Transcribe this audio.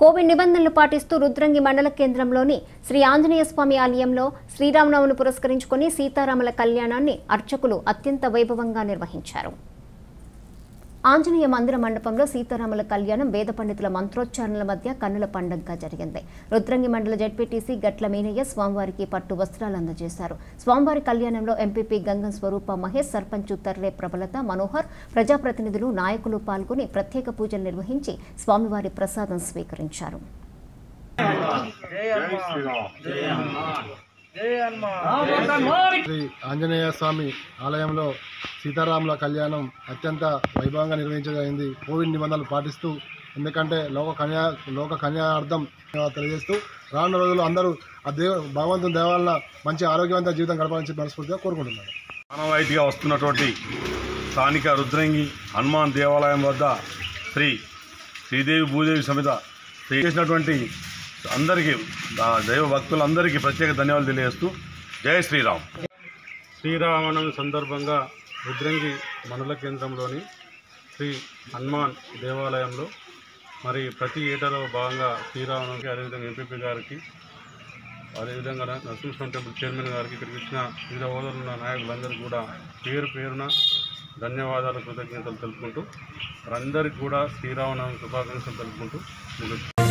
Covid నిబంధనలు పాటిస్తూ రుద్రంగి మండల కేంద్రంలోని శ్రీ ఆంజనేయ స్వామి ఆలయంలో శ్రీరామనవమిని పురస్కరించుకొని సీతారాముల కళ్యాణాన్ని అర్చకులు అత్యంత వైభవంగా నిర్వహించారు ఆంజనేయ మందిర మండపంలో సీతారాముల కళ్యాణం వేద పండితుల మంత్రోచ్చారణల మధ్య కన్నుల పండగగా జరిగింది రుద్రంగి మండల జడ్పీటీసీ గట్ల మీనయ్య స్వామివారికి పట్టు వస్త్రాలు అందజేశారు స్వామివారి కళ్యాణంలో ఎంపీపీ గంగం స్వరూప మహేష్ సర్పంచ్ తర్రే ప్రబలత మనోహర్ ప్రజాప్రతినిధులు నాయకులు పాల్గొని ప్రత్యేక పూజలు నిర్వహించి స్వామివారి ప్రసాదం స్వీకరించారు శ్రీ ఆంజనేయ స్వామి ఆలయంలో సీతారాముల కళ్యాణం అత్యంత వైభవంగా నిర్వహించగలిగింది కోవిడ్ నిబంధనలు పాటిస్తూ ఎందుకంటే లోక కన్యా లోక కన్యార్థం తెలియజేస్తూ రానున్న రోజుల్లో అందరూ ఆ దేవ భగవంతుని దేవాలన మంచి ఆరోగ్యవంత జీవితం గడపాలని చెప్పి మనస్ఫూర్తిగా కోరుకుంటున్నాను ఆనవాయితీగా వస్తున్నటువంటి స్థానిక రుద్రంగి హనుమాన్ దేవాలయం వద్ద శ్రీ శ్రీదేవి భూదేవి సమేత శ్రీ చేసినటువంటి అందరికీ ఆ దైవ భక్తులందరికీ ప్రత్యేక ధన్యవాదాలు తెలియజేస్తూ జై శ్రీరామ్ శ్రీరామనవమి సందర్భంగా రుద్రంగి మండల కేంద్రంలోని శ్రీ హనుమాన్ దేవాలయంలో మరి ప్రతి ఏటాలో భాగంగా శ్రీరామనవమికి అదేవిధంగా ఎంపీపీ గారికి అదేవిధంగా నరసింహస్వామి టెంపుల్ చైర్మన్ గారికి ఇక్కడికి వచ్చిన వివిధ హోదాలు ఉన్న నాయకులందరికీ కూడా పేరు పేరున ధన్యవాదాలు కృతజ్ఞతలు తెలుపుకుంటూ వారందరికీ కూడా శ్రీరామనవమి శుభాకాంక్షలు తెలుపుకుంటూ ముగిస్తున్నాను.